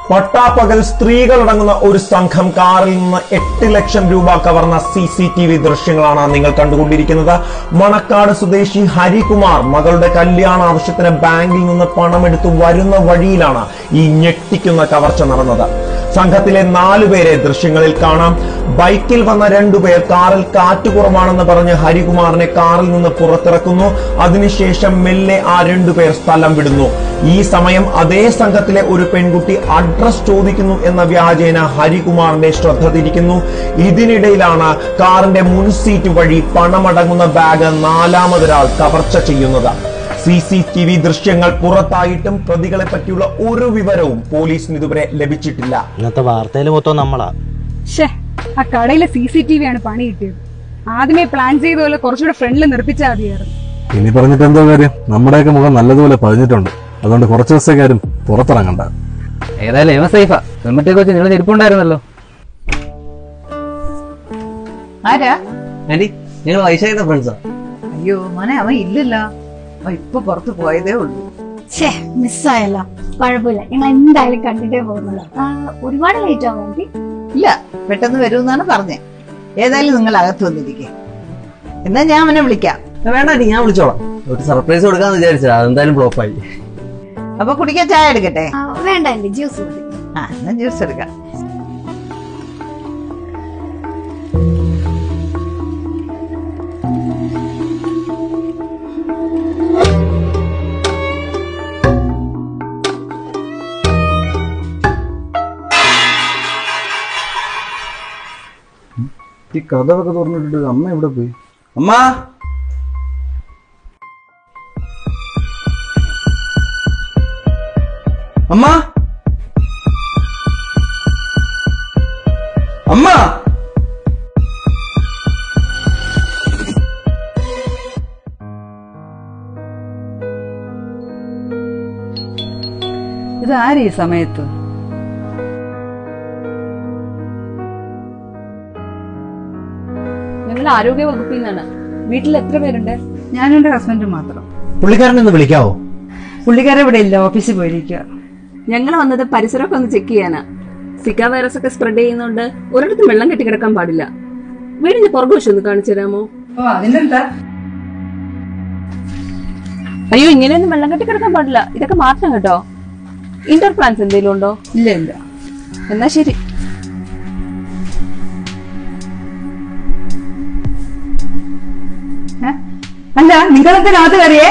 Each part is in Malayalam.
പട്ടാപ്പകൽ സ്ത്രീകളടങ്ങുന്ന ഒരു സംഘം കാറിൽ നിന്ന് എട്ട് ലക്ഷം രൂപ കവർന്ന സി സി ടി വി ദൃശ്യങ്ങളാണ് നിങ്ങൾ കണ്ടുകൊണ്ടിരിക്കുന്നത് മണക്കാട് സ്വദേശി ഹരികുമാർ മകളുടെ കല്യാണ ആവശ്യത്തിന് ബാങ്കിൽ നിന്ന് പണമെടുത്ത് വരുന്ന വഴിയിലാണ് ഈ ഞെട്ടിക്കുന്ന കവർച്ച നടന്നത് സംഘത്തിലെ നാലുപേരെ ദൃശ്യങ്ങളിൽ കാണാം ബൈക്കിൽ വന്ന രണ്ടുപേർ കാറിൽ കാറ്റ് കുറവാണെന്ന് പറഞ്ഞ് ഹരികുമാറിനെ കാറിൽ നിന്ന് പുറത്തിറക്കുന്നു അതിനുശേഷം മെല്ലെ ആ രണ്ടുപേർ സ്ഥലം വിടുന്നു ഈ സമയം അതേ സംഘത്തിലെ ഒരു പെൺകുട്ടി അഡ്രസ് ചോദിക്കുന്നു എന്ന വ്യാജേന ഹരികുമാറിന്റെ ശ്രദ്ധ തിരിക്കുന്നു ഇതിനിടയിലാണ് കാറിന്റെ മുൻ സീറ്റ് വഴി പണമടങ്ങുന്ന ബാഗ് നാലാമതൊരാൾ കവർച്ച ചെയ്യുന്നത് സി സി ടി വി ദൃശ്യങ്ങൾ പുറത്തായിട്ടും പ്രതികളെ പറ്റിയുള്ള ഒരു വിവരവും പോലീസിന് ഇതുവരെ ലഭിച്ചിട്ടില്ല ഇന്നത്തെ വാർത്തയിൽ മൊത്തം നമ്മളാ ഷേ ആ കടയിലെ സി സി ടി വി ആണ് പണി കിട്ടിയത് ആദ്യമേ പ്ലാൻ ചെയ്ത പോലെ കുറച്ചുകൂടെ ഫ്രണ്ടിൽ നിർപ്പിച്ചാൽ മതിയായിരുന്നു ഇനി പറഞ്ഞിട്ട് എന്തോ കാര്യം നമ്മുടെയൊക്കെ മുഖം നല്ലതുപോലെ പതിഞ്ഞിട്ടുണ്ട് അതുകൊണ്ട് കുറച്ച് ദിവസത്തേക്കാരും പുറത്തിറങ്ങണ്ട ഏതായാലും ഇവൻ സേഫാ ഹെൽമെറ്റ് വെച്ച് നിങ്ങൾ ഇരിപ്പുണ്ടായിരുന്നല്ലോ ആരാ ആന്റി നിങ്ങൾ വൈശാഖിന്റെ ഫ്രണ്ട്സാ അയ്യോ മോനെ അവൻ ഇല്ലല്ലോ അവൻ ഇപ്പൊ പുറത്ത് പോയതേ ഉള്ളൂ ഛേ മിസ്സായല്ലോ കുഴപ്പമില്ല ഞങ്ങൾ എന്തായാലും കണ്ടിട്ടേ പോകുന്നുള്ളൂ ആ, ഒരുപാട് ലേറ്റ് ആവും ആന്റി ഇല്ല പെട്ടെന്ന് വരുമെന്നാണ് പറഞ്ഞേ ഏതായാലും നിങ്ങൾ അകത്ത് വന്നിരിക്കേ എന്നാ ഞാൻ അവനെ വിളിക്കാം വേണ്ട ആന്റി ഞാൻ വിളിച്ചോളാം ഒരു സർപ്രൈസ് കൊടുക്കാന്ന് വിചാരിച്ചത് അതെന്തായാലും ഫ്ലോപ്പ് ആയി അപ്പൊ കുടിക്കാൻ ചായ എടുക്കട്ടെ ആ, വേണ്ട ആന്റി ജ്യൂസ് മതി ആ എന്നാ ജ്യൂസ് എടുക്കാം ഈ കഥവൊക്കെ തുറന്നിട്ടിട്ട് അമ്മ എവിടെ പോയി അമ്മ അമ്മ അമ്മ ഇതാരീ ഈ സമയത്ത് ഞങ്ങൾ ആരോഗ്യ വകുപ്പിൽ നിന്നാണ് വീട്ടിൽ എത്ര പേരുണ്ട് ഞാനും എന്റെ ഹസ്ബൻഡും മാത്രം പുള്ളിക്കാരനെ ഒന്ന് വിളിക്കാവോ പുള്ളിക്കാരെ ഇവിടെ ഇല്ല ഓഫീസിൽ പോയിരിക്കുക ഞങ്ങൾ വന്നത് പരിസരമൊക്കെ ഒന്ന് ചെക്ക് ചെയ്യാനാ സിക്ക വൈറസ് ഒക്കെ സ്പ്രെഡ് ചെയ്യുന്നോണ്ട് ഒരിടത്തും വെള്ളം കെട്ടി കിടക്കാൻ പാടില്ല വീടിന്റെ പുറകുവശം ഒന്ന് കാണിച്ചു തരാമോ ഓ അതിനെന്താ അയ്യോ ഇങ്ങനെയൊന്നും വെള്ളം കെട്ടി കിടക്കാൻ പാടില്ല ഇതൊക്കെ മാറ്റണം കേട്ടോ ഇൻഡോർ പ്ലാന്റ്സ് എന്തെങ്കിലും ഉണ്ടോ ഇല്ല ഇല്ല എന്നാ ശരി ഏ? അല്ല നിങ്ങളൊക്കെ രാത്രി കയറിയേ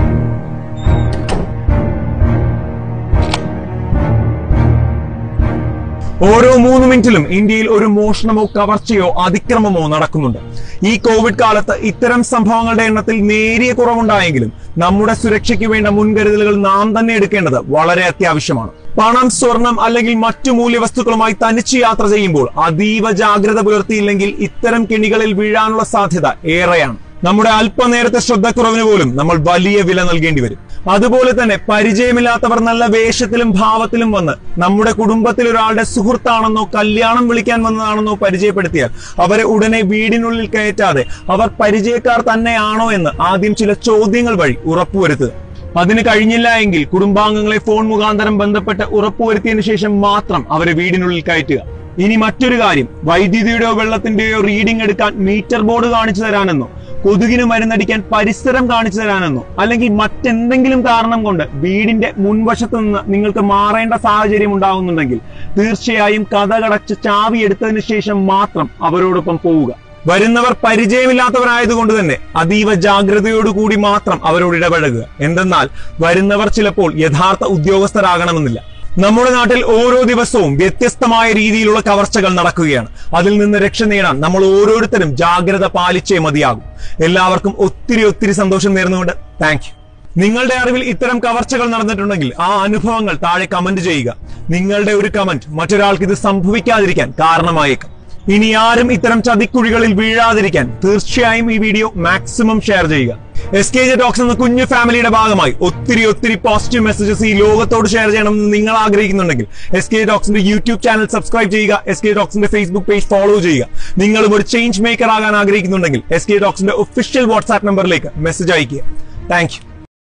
ഓരോ മൂന്ന് മിനിറ്റിലും ഇന്ത്യയിൽ ഒരു മോഷണമോ കവർച്ചയോ അതിക്രമമോ നടക്കുന്നുണ്ട് ഈ കോവിഡ് കാലത്ത് ഇത്തരം സംഭവങ്ങളുടെ എണ്ണത്തിൽ നേരിയ കുറവുണ്ടായെങ്കിലും നമ്മുടെ സുരക്ഷയ്ക്ക് വേണ്ട മുൻകരുതലുകൾ നാം തന്നെ എടുക്കേണ്ടത് വളരെ അത്യാവശ്യമാണ് പണം സ്വർണം അല്ലെങ്കിൽ മറ്റു മൂല്യവസ്തുക്കളുമായി തനിച്ച് യാത്ര ചെയ്യുമ്പോൾ അതീവ ജാഗ്രത പുലർത്തിയില്ലെങ്കിൽ ഇത്തരം കെണികളിൽ വീഴാനുള്ള സാധ്യത ഏറെയാണ് നമ്മുടെ അല്പനേരത്തെ ശ്രദ്ധക്കുറവിന് പോലും നമ്മൾ വലിയ വില നൽകേണ്ടി വരും അതുപോലെ തന്നെ പരിചയമില്ലാത്തവർ നല്ല വേഷത്തിലും ഭാവത്തിലും വന്ന് നമ്മുടെ കുടുംബത്തിൽ ഒരാളുടെ സുഹൃത്താണെന്നോ കല്യാണം വിളിക്കാൻ വന്നതാണെന്നോ പരിചയപ്പെടുത്തിയാൽ അവരെ ഉടനെ വീടിനുള്ളിൽ കയറ്റാതെ അവർ പരിചയക്കാർ തന്നെയാണോ എന്ന് ആദ്യം ചില ചോദ്യങ്ങൾ വഴി ഉറപ്പുവരുത്തുക അതിന് കഴിഞ്ഞില്ല എങ്കിൽ കുടുംബാംഗങ്ങളെ ഫോൺ മുഖാന്തരം ബന്ധപ്പെട്ട് ഉറപ്പുവരുത്തിയതിനു ശേഷം മാത്രം അവരെ വീടിനുള്ളിൽ കയറ്റുക ഇനി മറ്റൊരു കാര്യം വൈദ്യുതിയുടെയോ വെള്ളത്തിന്റെയോ റീഡിംഗ് എടുക്കാൻ മീറ്റർ ബോർഡ് കാണിച്ചു തരാനെന്നോ കൊതുകിന് മരുന്നടിക്കാൻ പരിസരം കാണിച്ചു തരാനെന്നോ അല്ലെങ്കിൽ മറ്റെന്തെങ്കിലും കാരണം കൊണ്ട് വീടിന്റെ മുൻവശത്ത് നിന്ന് നിങ്ങൾക്ക് മാറേണ്ട സാഹചര്യം ഉണ്ടാകുന്നുണ്ടെങ്കിൽ തീർച്ചയായും കഥകടച്ച് ചാവി എടുത്തതിന് ശേഷം മാത്രം അവരോടൊപ്പം പോവുക വരുന്നവർ പരിചയമില്ലാത്തവരായതുകൊണ്ട് തന്നെ അതീവ ജാഗ്രതയോടുകൂടി മാത്രം അവരോട് ഇടപഴകുക എന്തെന്നാൽ വരുന്നവർ ചിലപ്പോൾ യഥാർത്ഥ ഉദ്യോഗസ്ഥരാകണമെന്നില്ല നമ്മുടെ നാട്ടിൽ ഓരോ ദിവസവും വ്യത്യസ്തമായ രീതിയിലുള്ള കവർച്ചകൾ നടക്കുകയാണ് അതിൽ നിന്ന് രക്ഷ നേടാൻ നമ്മൾ ഓരോരുത്തരും ജാഗ്രത പാലിച്ചേ മതിയാകും എല്ലാവർക്കും ഒത്തിരി ഒത്തിരി സന്തോഷം നേർന്നുകൊണ്ട് താങ്ക് യു നിങ്ങളുടെ അറിവിൽ ഇത്തരം കവർച്ചകൾ നടന്നിട്ടുണ്ടെങ്കിൽ ആ അനുഭവങ്ങൾ താഴെ കമന്റ് ചെയ്യുക നിങ്ങളുടെ ഒരു കമന്റ് മറ്റൊരാൾക്ക് ഇത് സംഭവിക്കാതിരിക്കാൻ കാരണമായേക്കും ഇനി ആരും ഇത്തരം ചതിക്കുഴികളിൽ വീഴാതിരിക്കാൻ തീർച്ചയായും ഈ വീഡിയോ മാക്സിമം ഷെയർ ചെയ്യുക എസ് കെ ജെ ടോക്സ് എന്ന കുഞ്ഞു ഫാമിലിയുടെ ഭാഗമായി ഒത്തിരി ഒത്തിരി പോസിറ്റീവ് മെസ്സേജസ് ഈ ലോകത്തോട് ഷെയർ ചെയ്യണമെന്ന് നിങ്ങൾ ആഗ്രഹിക്കുന്നുണ്ടെങ്കിൽ എസ് കെ ടോക്സിന്റെ യൂട്യൂബ് ചാനൽ സബ്സ്ക്രൈബ് ചെയ്യുക എസ് കെ ടോക്സിന്റെ ഫേസ്ബുക്ക് പേജ് ഫോളോ ചെയ്യുക നിങ്ങളും ഒരു ചേഞ്ച് മേക്കർ ആകാൻ ആഗ്രഹിക്കുന്നുണ്ടെങ്കിൽ എസ് കെ ടോക്സിന്റെ ഒഫീഷ്യൽ വാട്സ്ആപ്പ് നമ്പറിലേക്ക് മെസ്സേജ് അയക്കുക താങ്ക് യു